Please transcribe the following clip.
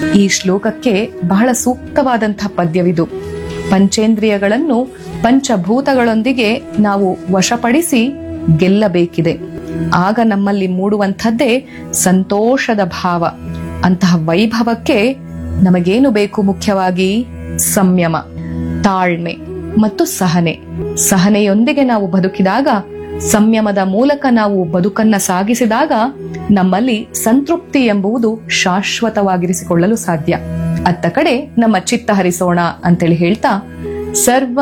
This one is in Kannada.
ಈ ಶ್ಲೋಕಕ್ಕೆ ಬಹಳ ಸೂಕ್ತವಾದಂಥ ಪದ್ಯವಿದು ಪಂಚೇಂದ್ರಿಯಗಳನ್ನು ಪಂಚಭೂತಗಳೊಂದಿಗೆ ನಾವು ವಶಪಡಿಸಿ ಗೆಲ್ಲಬೇಕಿದೆ ಆಗ ನಮ್ಮಲ್ಲಿ ಮೂಡುವಂಥದ್ದೇ ಸಂತೋಷದ ಭಾವ ಅಂತಹ ವೈಭವಕ್ಕೆ ನಮಗೇನು ಬೇಕು ಮುಖ್ಯವಾಗಿ ಸಂಯಮ ತಾಳ್ಮೆ ಮತ್ತು ಸಹನೆ ಸಹನೆಯೊಂದಿಗೆ ನಾವು ಬದುಕಿದಾಗ ಸಂಯಮದ ಮೂಲಕ ನಾವು ಬದುಕನ್ನ ಸಾಗಿಸಿದಾಗ ನಮ್ಮಲ್ಲಿ ಸಂತೃಪ್ತಿ ಎಂಬುದು ಶಾಶ್ವತವಾಗಿರಿಸಿಕೊಳ್ಳಲು ಸಾಧ್ಯ ಅತ್ತ ಕಡೆ ನಮ್ಮ ಚಿತ್ತ ಹರಿಸೋಣ ಅಂತೇಳಿ ಹೇಳ್ತಾ ಸರ್ವ